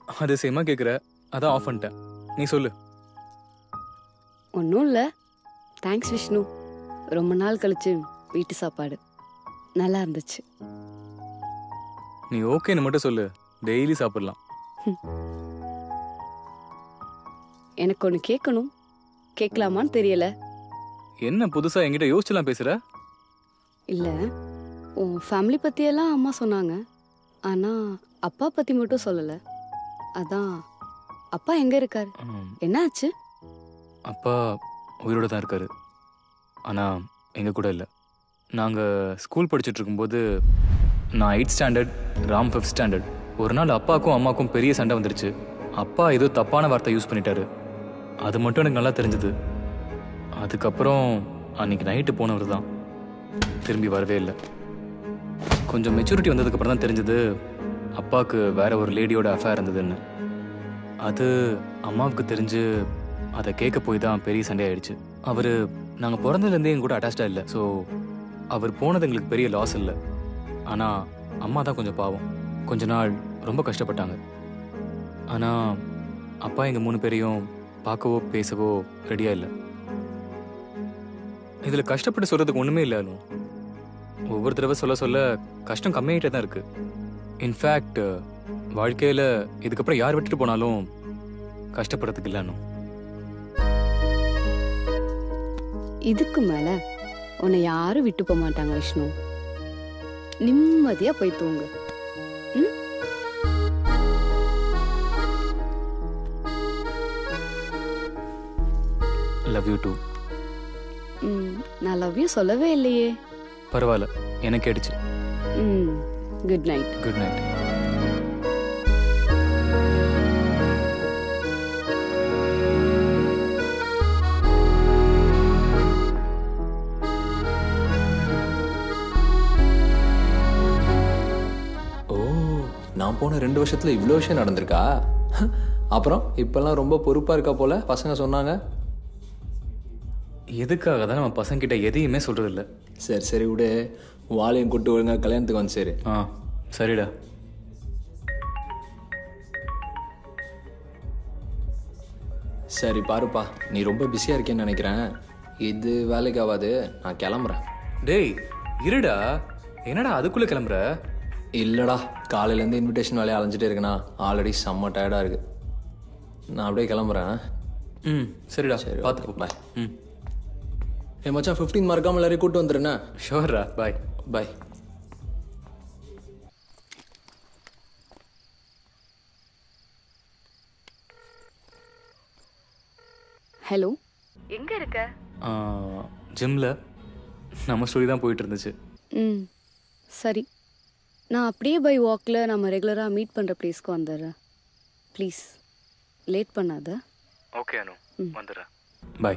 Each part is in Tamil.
அது சேமா கேட்குற அதான் ஆஃப் பண்ணிட்டேன் நீ சொல்லு ஒன்றும் இல்லை தேங்க்ஸ் விஷ்ணு ரொம்ப நாள் கழிச்சு வீட்டு சாப்பாடு நல்லா இருந்துச்சு நீ ஓகேன்னு மட்டும் சொல்லு டெய்லி சாப்பிடலாம் எனக்கு ஒன்று கேட்கணும் கேட்கலாமான்னு தெரியல என்ன புதுசா என்கிட்ட யோசிச்சுலாம் பேசுற இல்லை உன் ஃபேமிலி பற்றியெல்லாம் அம்மா சொன்னாங்க ஆனால் அப்பா பற்றி மட்டும் சொல்லலை அதான் அப்பா எங்கே இருக்காரு ம், என்ன ஆச்சு அப்பா உயிரோட தான் இருக்காரு ஆனா எங்க கூட இல்லை நாங்க ஸ்கூல் படிச்சுட்டு இருக்கும்போது நான் eight standard Ram fifth standard ஒரு நாள் அப்பாவுக்கும் அம்மாவுக்கும் பெரிய சண்டை வந்துருச்சு அப்பா ஏதோ தப்பான வார்த்தை யூஸ் பண்ணிட்டாரு அது மட்டும் எனக்கு நல்லா தெரிஞ்சது அதுக்கப்புறம் அன்னைக்கு நைட்டு போனவர் தான் திரும்பி வரவே இல்லை கொஞ்சம் மெச்சூரிட்டி வந்ததுக்கப்புறம் தான் தெரிஞ்சது அப்பாவுக்கு வேற ஒரு லேடியோட அஃபேர் இருந்ததுன்னு அது அம்மாவுக்கு தெரிஞ்சு அதை கேட்க போய் தான் பெரிய சண்டையாயிடுச்சு அவர் நாங்கள் பிறந்ததுலேருந்தே எங்க கூட அட்டாச்சாக இல்லை ஸோ அவர் போனது எங்களுக்கு பெரிய லாஸ் இல்லை ஆனால் அம்மா தான் கொஞ்சம் பாவம் கொஞ்ச நாள் ரொம்ப கஷ்டப்பட்டாங்க ஆனால் அப்பா எங்கள் மூணு பேரையும் பார்க்கவோ பேசவோ ரெடியாக இல்லை இதில் கஷ்டப்பட்டு சொல்கிறதுக்கு ஒன்றுமே இல்லை அனு. ஒவ்வொரு தடவை சொல்ல சொல்ல கஷ்டம் கம்மியாயிட்டே தான் இருக்கு இன்ஃபேக்ட் வாழ்க்கையில் இதுக்கப்புறம் யார் விட்டுட்டு போனாலும் கஷ்டப்படுறதுக்கு இல்லைன்னு இதுக்கு மேல உன்னை யாரும் விட்டு போக மாட்டாங்க விஷ்ணு நிம்மதியா போய் தூங்கு ம்? லவ் யூ டூ ம், நான் லவ் யூ சொல்லவே இல்லையே பரவாயில்ல எனக்கு கேட்டுச்சு ம் குட் நைட் குட் நைட் ஓ நான் போன ரெண்டு வருஷத்துல இவ்வளோ விஷயம் நடந்திருக்கா அப்புறம் இப்பெல்லாம் ரொம்ப பொறுப்பா இருக்கா போல பசங்க சொன்னாங்க எதுக்காக தான் நம்ம பசங்கிட்ட எதையுமே சொல்றது இல்ல சரி சரி விடு வாழையும் கூட்டு ஒழுங்கா கல்யாணத்துக்கு வந்து சரி ஆ சரிடா சரி பாருப்பா நீ ரொம்ப பிஸியா இருக்கேன்னு நினைக்கிறேன் இது வேலைக்கு ஆகாது நான் கிளம்புறேன் டேய் இருடா என்னடா அதுக்குள்ள கிளம்புற இல்லடா காலையிலேருந்து இன்விடேஷன் வேலையை அலைஞ்சிட்டே இருக்கேனா ஆல்ரெடி செம்ம டயர்டா இருக்கு நான் அப்படியே கிளம்புறேன் ம் சரிடா சரி பார்த்து போ பாய் ம் ஏ மச்சான் ஃபிஃப்டீன் மறக்காம எல்லாரையும் கூட்டு வந்துருண்ணே ஷோர்ரா பாய் பாய் ஹலோ எங்க இருக்க ஜிம்ல நம்ம ஸ்டோரி தான் போயிட்டு இருந்துச்சு ம் சரி நான் அப்படியே பை வாக்கில் நம்ம ரெகுலராக மீட் பண்ணுற பிளேஸ்க்கு வந்துடுறேன் ப்ளீஸ் லேட் பண்ணாத ஓகே அனு வந்துடுறேன் பாய்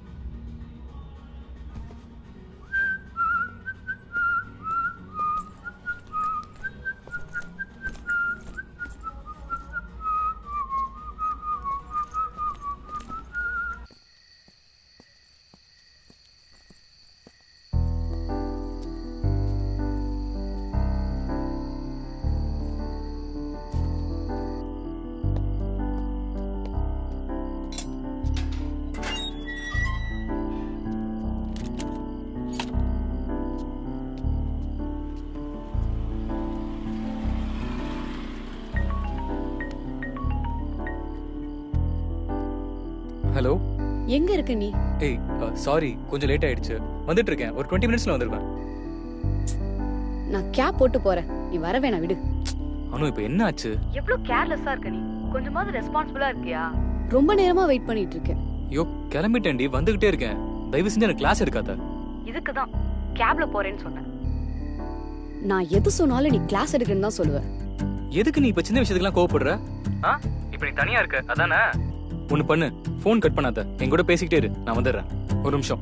ஹலோ எங்கே இருக்க நீ ஏய் சாரி கொஞ்சம் லேட் ஆயிடுச்சு வந்துட்டு இருக்கேன் ஒரு டுவெண்ட்டி மினிட்ஸ்ல வந்துருவேன் நான் கேப் போட்டு போகிறேன் நீ வர வேணாம் விடு அனு இப்போ என்ன ஆச்சு எவ்வளவு கேர்லெஸ்ஸா இருக்க நீ கொஞ்சமாவது ரெஸ்பான்சிபிளா இருக்கியா ரொம்ப நேரமாக வெயிட் பண்ணிட்டு இருக்கேன் ஐயோ கிளம்பிட்டேன்டி வந்துகிட்டே இருக்கேன் தயவு செஞ்சு எனக்கு கிளாஸ் எடுக்காத இதுக்கு தான் கேப்ல போறேன்னு சொன்னேன் நான் எது சொன்னாலும் நீ கிளாஸ் எடுக்கணும்னு தான் சொல்லுவேன் எதுக்கு நீ இப்ப சின்ன விஷயத்துக்குலாம் கோவப்படுற ஆ இப்போ நீ தனியா இருக்க அதானே ஒன்னு பண்ணு ஃபோன் கட் பண்ணாத என் கூட பேசிக்கிட்டே இரு நான் வந்துடுறேன் ஒரு நிமிஷம்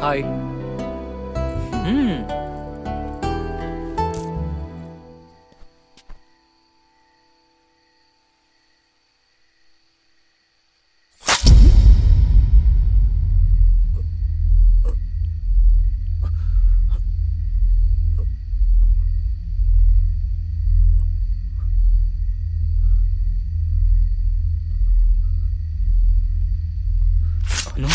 ஹாய் ம் அனு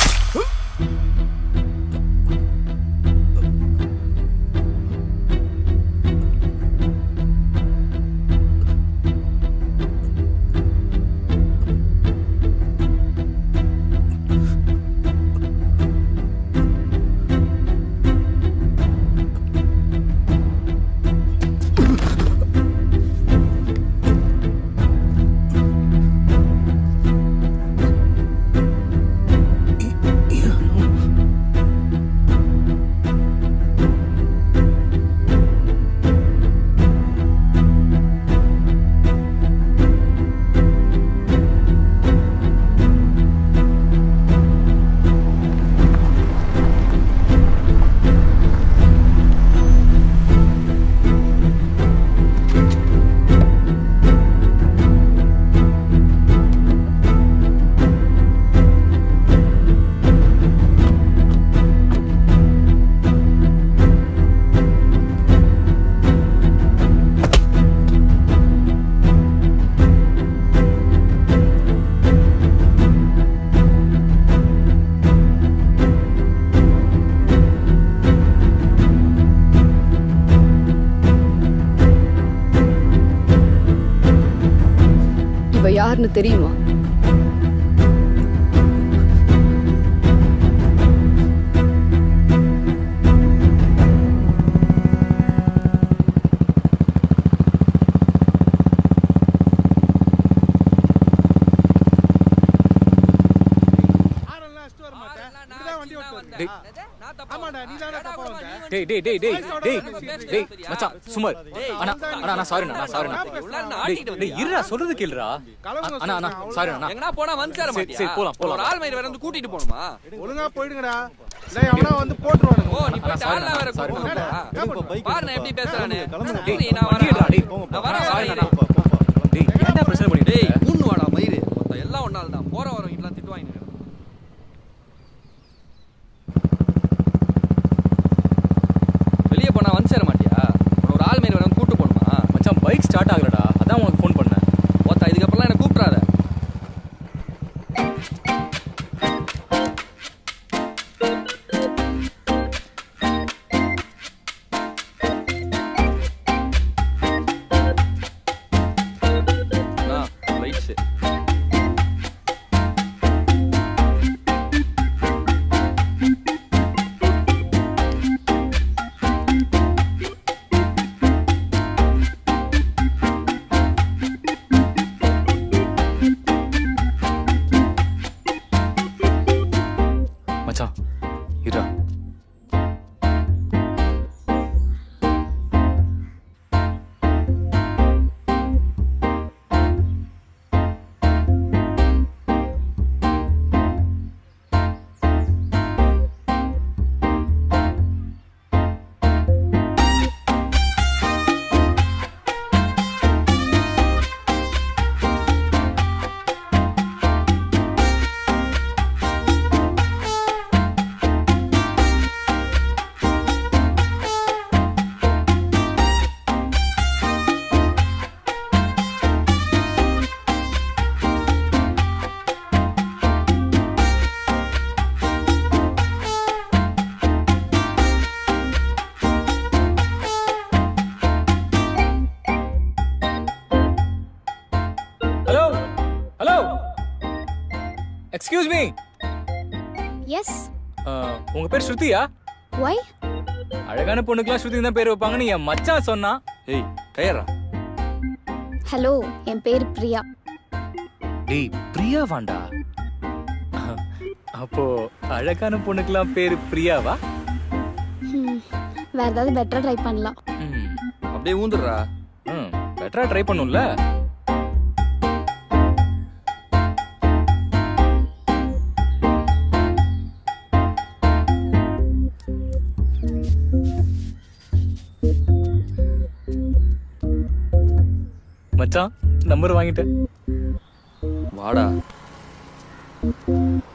இவ யாருன்னு தெரியுமா டேய். ஆமாடா நீ தானே தப்பா வந்த டேய் டேய் டேய் டேய் டேய் டேய் மச்சான் சுமர் அண்ணா அண்ணா நான் சாரிண்ணா நான் சாரிண்ணா டேய் டேய் இருடா சொல்றது கேளுடா அண்ணா அண்ணா சாரி அண்ணா எங்கனா போனா வந்து சேர சரி, மாட்டியா சரி, போலாம், போலாம். ஒரு ஆள் மயிர் வேற வந்து கூட்டிட்டு போணுமா ஒழுங்கா போயிடுங்கடா இல்ல எவனா வந்து போட்டுருவானுங்க ஓ நீ அண்ணா, போயிட்டு sorry ஆள்லாம் வேற அண்ணா, sorry கூப்பிடுறா அண்ணா. பாரு நான் எப்படி பேசுறானே டேய், நீ நான் வண்டியடா, வரேன் டேய். நான் வரேன் sorry வரேன் அண்ணா. டேய் என்ன பிரச்சனை பண்ணிட்டு டேய் இருக்க? கூண்டு வாடா மயிறு மொத்தம் எல்லாம் ஒன்னால தான் போற வரோம் இதெல்லாம் திட்டு வாங்கிட்டு வெளியே போனா வந்து சேர மாட்டியா உன்னை ஒரு ஆள் மயிர் வேற வந்து கூட்டு போணுமா மச்சான் பைக் ஸ்டார்ட் ஆகலடா அதான் உனக்கு ஃபோன் பண்ணேன் ஒத்தா இதுக்கப்புறம் என்ன கூப்பிடாத ரைட்ஸு மச்சான் இருடா hello hello excuse me yes உங்க பேர் ஸ்ருதியா ஒய் அழகான பொண்ணுக்கெல்லாம் ஸ்ருதி தான் பேர் வைப்பாங்கன்னு என் மச்சான் சொன்னா ஏய் கையறா ஹலோ என் பேர் பிரியா டேய் பிரியா வாண்டா அப்போ அழகான பொண்ணுக்கெல்லாம் பேரு பிரியாவா ம், வேற ஏதாவது பெட்டரா ட்ரை பண்ணலாம் ம் அப்படியே ஊந்துடுறா ம் பெட்டரா ட்ரை பண்ணும்ல மச்சான் நம்பர் வாங்கிட்டேன் வாடா